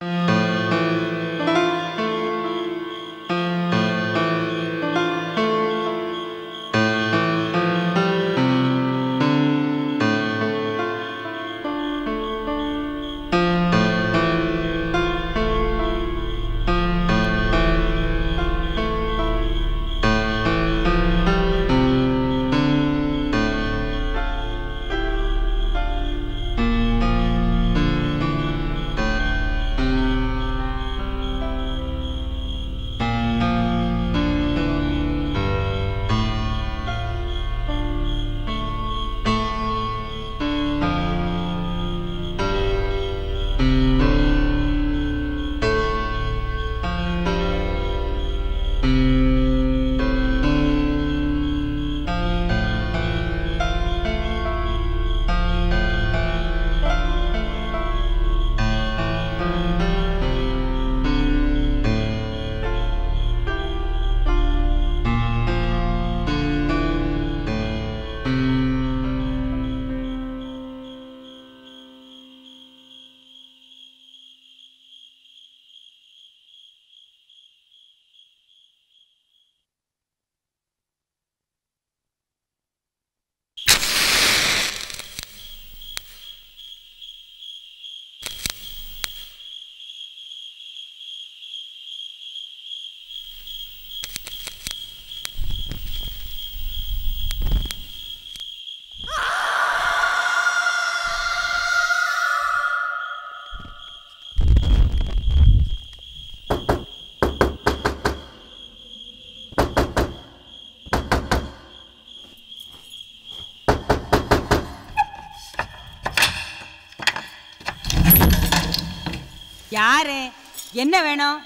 யாரு என்ன வேணும்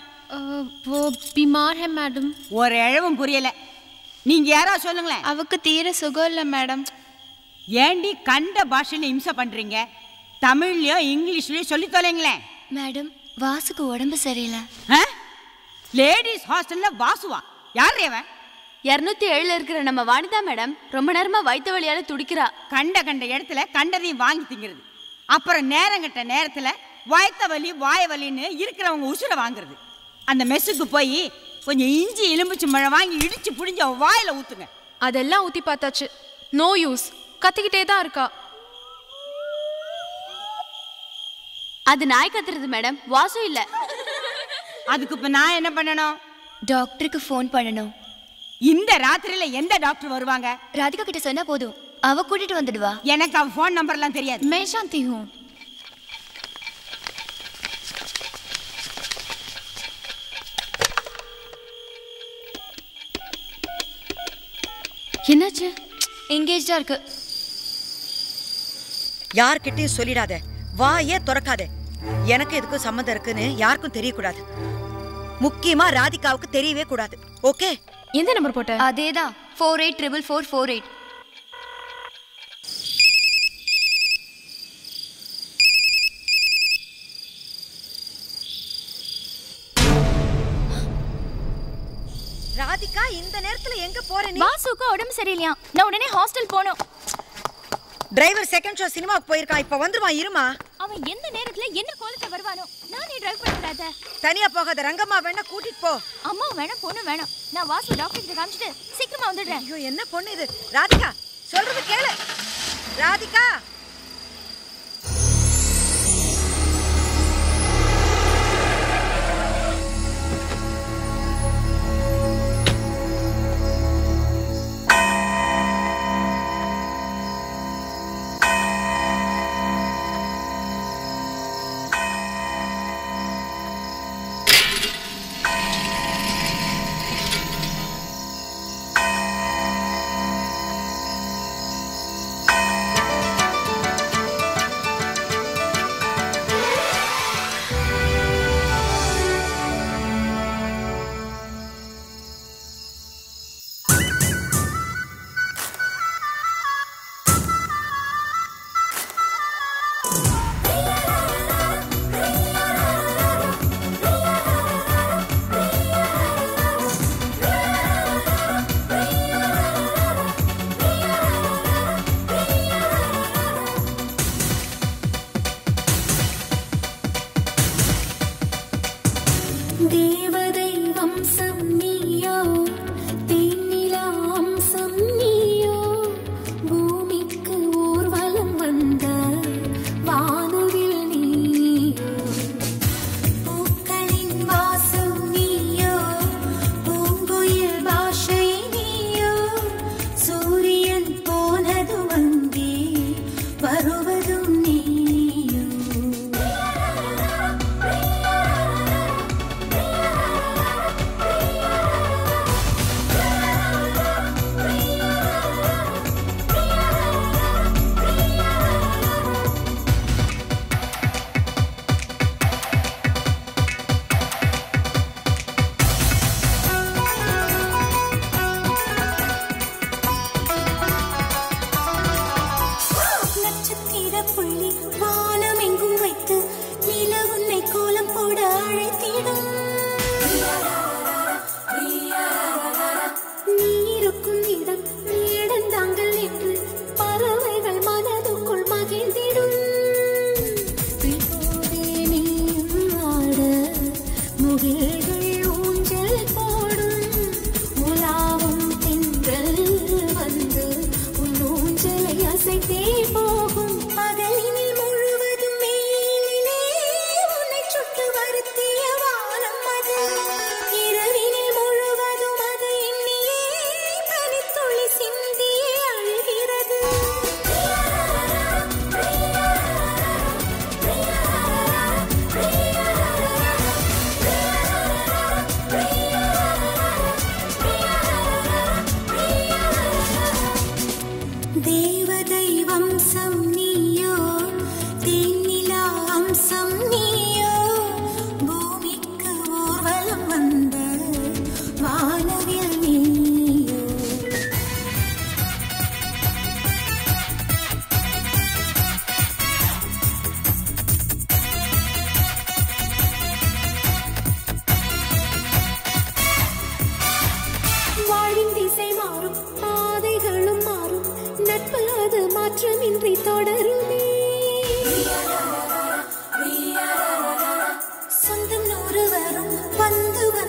वो बीमार है मैडम ஒரு இழவும் புரியல நீங்க யாரோ சொல்லுங்களேன் அவக்கு தீர சுகம் இல்லை மேடம் ஏண்டி கண்ட பாஷையில இம்சை பண்றீங்க தமிழ்லயோ இங்கிலீஷ்லயோ சொல்லி தொலைங்களேன் மேடம் வாசுக்கு உடம்பு சரியில்லை லேடிஸ் ஹாஸ்டல்ல வாசுவா யார் அவன் இரநூத்தி ஏழுல இருக்கிற நம்ம வாணிதா மேடம் ரொம்ப நேரமா வயிற்று வலியால துடிக்கிறா கண்ட கண்ட இடத்துல கண்டதையும் வாங்கி திங்கிறது அப்புறம் நேரங்கட்ட நேரத்துல வயத்த வலி வாய வலின்னு இருக்கிறவங்க உசுரை வாங்குறது அந்த மெஸ்ஸுக்கு போய் கொஞ்சம் இஞ்சி எலுமிச்சு மழை வாங்கி இடிச்சு புடிஞ்சு அவ வாயில ஊத்துங்க அதெல்லாம் ஊத்தி பார்த்தாச்சு நோ யூஸ் கத்திக்கிட்டே தான் இருக்கா அது நாய் கத்துறது மேடம் வாசு இல்ல அதுக்கு இப்ப நான் என்ன பண்ணணும் டாக்டருக்கு ஃபோன் பண்ணணும் இந்த ராத்திரியில எந்த டாக்டர் வருவாங்க ராதிகா கிட்ட சொன்னா போதும் அவ கூட்டிட்டு வந்துடுவா எனக்கு அவ ஃபோன் நம்பர்லாம் தெரியாது मैं शांति हूँ என்னாச்சு எங்கேஜ்டா இருக்கு யார்கிட்டயும் சொல்லிடாத வாயே திறக்காத எனக்கு எதுக்கும் சம்மந்தம் இருக்குன்னு யாருக்கும் தெரியக்கூடாது முக்கியமா ராதிகாவுக்கு தெரியவே கூடாது ஓகே எந்த நம்பர் போட்ட அதேதான் four eight triple four four eight Radhika இந்த நேரத்துல எங்க போற நீ வாசுக்கு உடம்பு சரியில்லையா நான் உடனே ஹாஸ்டல் போகணும் டிரைவர் செகண்ட் ஷோ சினிமாக்கு போயிருக்கான் இப்ப வந்துருவான் இருமா அவன் எந்த நேரத்துல என்ன கோலத்தை வருவானோ நானே டிரைவ் பண்ணக்கூடாத தனியா போகாத ரங்கம்மா வேணா கூட்டிட்டு போ அம்மா வேணாம் பொண்ணு வேணாம் நான் வாசு டாக்டர் கிட்ட காமிச்சிட்டு சீக்கிரமா வந்துடுறேன் ஐயோ என்ன பொண்ணு இது ராதிகா சொல்றது கேளு ராதிகா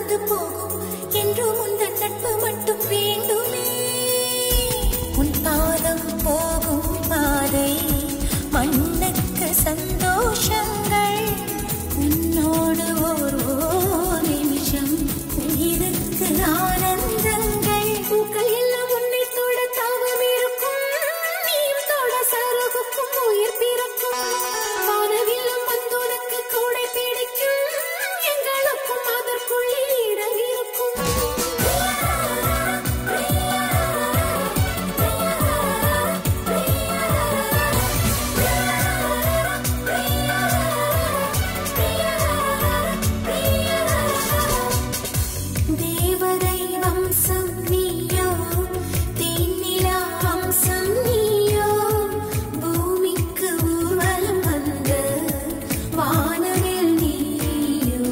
வந்து போகும் என்றும் உந்தன் நட்பு மட்டும் வேண்டுமே உன் பாதம் போகும் பாதை மண்ணுக்கு சந்தோஷங்கள் உன்னோடு ஒரு ஓர் நிமிஷம் உயிருக்கு ஆனந்தங்கள் பூக்கள் எல்லாம் உன்னை தொட தாவம் இருக்கும் நீயும் தொட சருகுக்கும் உயிர் பிறக்கும் வானவில்லும் வந்து உனக்கு கூடை பிடிக்கும் எங்களுக்கும் அதற்குள்ளே இடம் இருக்கும் தேவதை வம்சம் நீயோ தேனிலா வம்சம் நீயோ பூமிக்கு ஊர்வலம் வந்த வானவில் நீயோ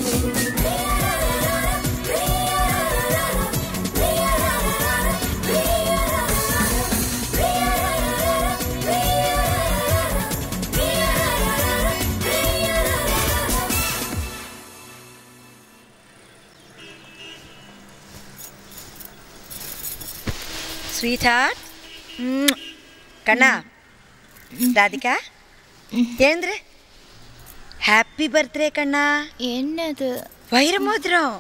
ஸ்வீட் ஹார்ட் கண்ணா ராதிகா எழுந்துரு ஹாப்பி பர்த்டே கண்ணா என்னது வைர மோதிரம்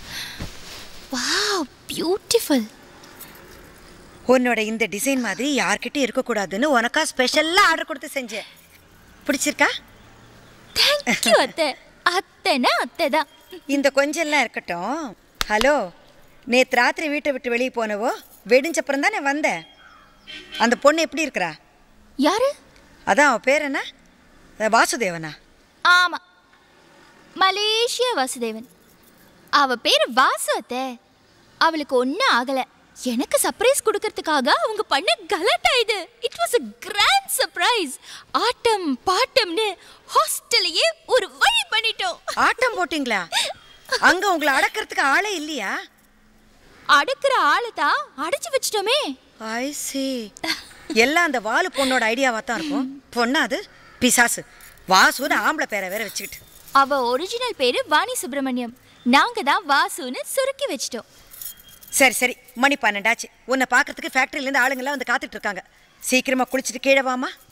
வாவ் பியூட்டிஃபுல் உன்னோட இந்த டிசைன் மாதிரி யார்கிட்டயும் இருக்கக்கூடாதுன்னு உனக்கா ஸ்பெஷலாக ஆர்டர் கொடுத்து செஞ்சேன் பிடிச்சிருக்கா தேங்க்யூ அத்தை அத்தைனா அத்தை தான் இந்த கொஞ்சம்லாம் இருக்கட்டும் ஹலோ நேற்று ராத்திரி வீட்டை விட்டு வெளியே போனவோ வெடிஞ்சப்புறம் தானே வந்தேன் அந்த பொண்ணு எப்படி இருக்கிறா யாரு அதான் அவ பேர் என்ன அஹ் வாசுதேவனா ஆமா மலேசியா வாசுதேவன் அவ பேர் வாசு அத்தை அவளுக்கு ஒன்றும் ஆகல எனக்கு சர்ப்ரைஸ் கொடுக்கறதுக்காக அவங்க பண்ண கலாட்டா இது it was a grand surprise ஆட்டம் பாட்டம்னு ஹாஸ்டலையே ஒரு வழி பண்ணிட்டோம் ஆட்டம் போட்டிங்களா அங்க உங்களை அடக்கிறதுக்கு ஆளே இல்லையா அடக்குற ஆளை தான் அடைச்சு வச்சிட்டோமே ஐ சி எல்லாம் அந்த வாலு பொண்ணோட ஐடியாவா தான் இருக்கும் பொண்ணா அது பிசாசு வாசுன்னு ஆம்பளை பேரை வேற வச்சுக்கிட்டு அவ ஒரிஜினல் பேரு வாணி சுப்பிரமணியம் நாங்க தான் வாசுன்னு சுருக்கி வச்சிட்டோம் சரி சரி மணி பன்னெண்டாச்சு உன்னை பார்க்கறதுக்கு ஃபேக்டரியிலேருந்து ஆளுங்கெல்லாம் வந்து காத்துட்டு இருக்காங்க சீக்கிரமா குளிச்சுட்டு கீழே வாமா